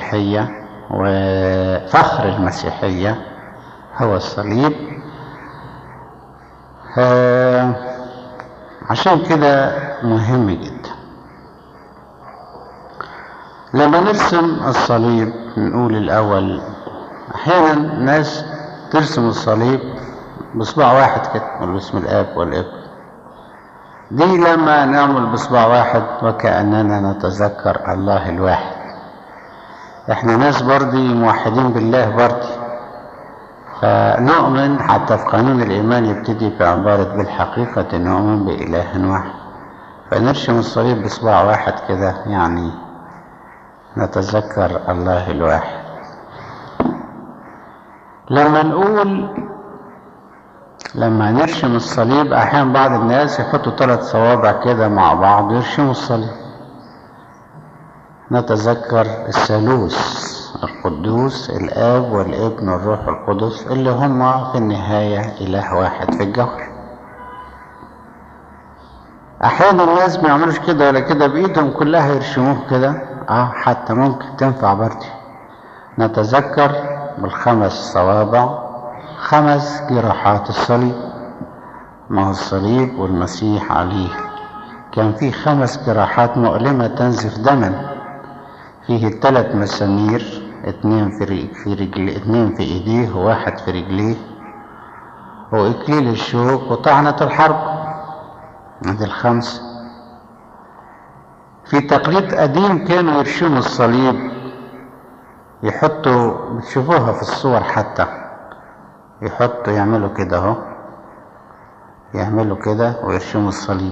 المسيحية وفخر المسيحية هو الصليب آه، عشان كده مهم جدا لما نرسم الصليب نقول الأول أحيانا ناس ترسم الصليب بصباع واحد كده نقول باسم الآب والابن دي لما نعمل بصباع واحد وكأننا نتذكر الله الواحد احنا ناس برضي موحدين بالله برضي فنؤمن حتى في قانون الإيمان يبتدي بعبارة بالحقيقة نؤمن بإله واحد فنرسم الصليب بصباع واحد كده يعني نتذكر الله الواحد لما نقول لما نرسم الصليب احيانا بعض الناس يحطوا ثلاث صوابع كده مع بعض ويرسموا الصليب نتذكر الثالوث القدوس الاب والابن والروح القدس اللي هما في النهايه اله واحد في الجوهر احيانا الناس ما يعملوش كده ولا كده بايدهم كلها يرسموه كده اه حتى ممكن تنفع برضه نتذكر بالخمس صوابع خمس جراحات الصليب ما هو الصليب والمسيح عليه كان فيه خمس جراحات مؤلمة تنزف دما فيه الثلاث مسامير اتنين في رجل في رجل اتنين في ايديه وواحد في رجليه واكليل الشوك وطعنة الحرب هذه الخمسة في تقليد قديم كانوا يرشموا الصليب يحطوا بتشوفوها في الصور حتى يحطوا يعملوا كده اهو يعملوا كده ويرشموا الصليب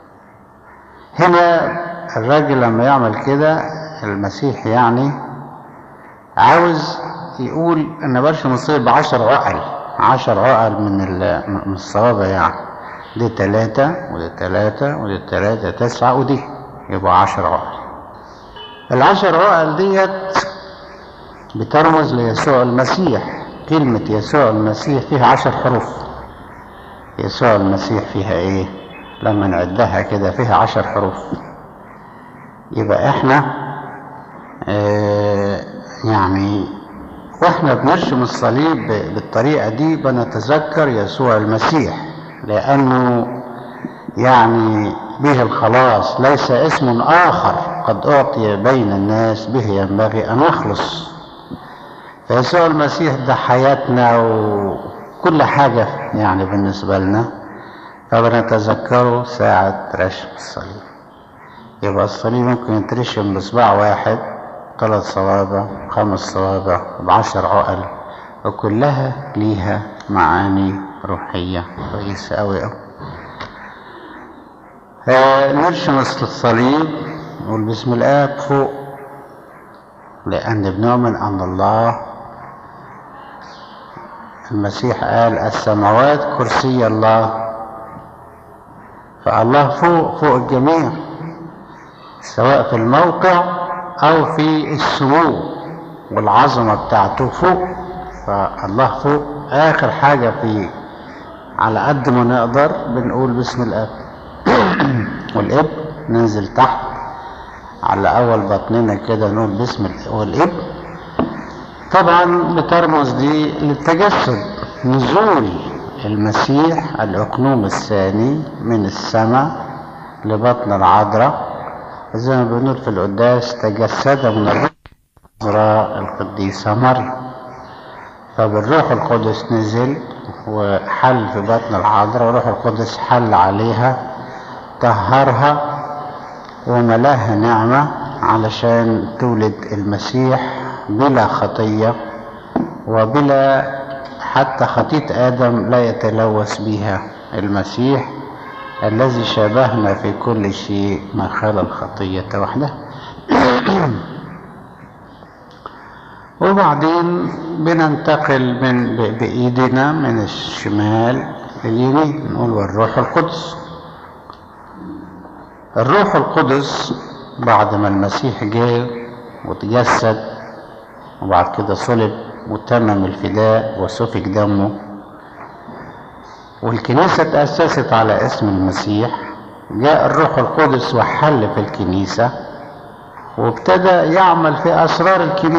هنا الراجل لما يعمل كده المسيح يعني عاوز يقول انا برشم الصليب بعشر عقل عشر عقل من من الصوابع يعني دي تلاتة ودي تلاتة ودي تلاتة تسعة ودي يبقى عشر عقل العشر عقل ديت بترمز ليسوع المسيح كلمة يسوع المسيح فيها عشر حروف يسوع المسيح فيها ايه لما نعدها كده فيها عشر حروف يبقى احنا اه يعني واحنا بنرسم الصليب بالطريقة دي بنتذكر يسوع المسيح لأنه يعني به الخلاص ليس اسم آخر قد أعطي بين الناس به ينبغي أن نخلص فيسوع المسيح ده حياتنا وكل حاجة يعني بالنسبة لنا فبنتذكره ساعة رشم الصليب يبقى الصليب ممكن يترشم بصباع واحد ثلاث صوابع خمس صوابع بعشر عقل وكلها ليها معاني روحية كويسة أوي أوي نرسم الصليب نقول بسم الآب فوق لأن بنؤمن أن الله المسيح قال السماوات كرسي الله فالله فوق فوق الجميع سواء في الموقع أو في السمو والعظمة بتاعته فوق فالله فوق آخر حاجة في على قد ما نقدر بنقول باسم الأب والإب ننزل تحت على أول بطننا كده نقول باسم والإب طبعا بترمز دي للتجسد نزول المسيح الأقنوم الثاني من السماء لبطن العذراء زي ما بنقول في القداس تجسد من العذراء القديسة مريم فبالروح القدس نزل وحل في بطن العذراء والروح القدس حل عليها طهرها وملاها نعمة علشان تولد المسيح بلا خطية وبلا حتى خطية آدم لا يتلوث بها المسيح الذي شابهنا في كل شيء ما خلا الخطية وحده وبعدين بننتقل من بإيدنا من الشمال لليمين نقول والروح القدس الروح القدس بعد ما المسيح جه وتجسد وبعد كده صلب وتمم الفداء وسفك دمه والكنيسة تأسست على اسم المسيح جاء الروح القدس وحل في الكنيسة وابتدى يعمل في أسرار الكنيسة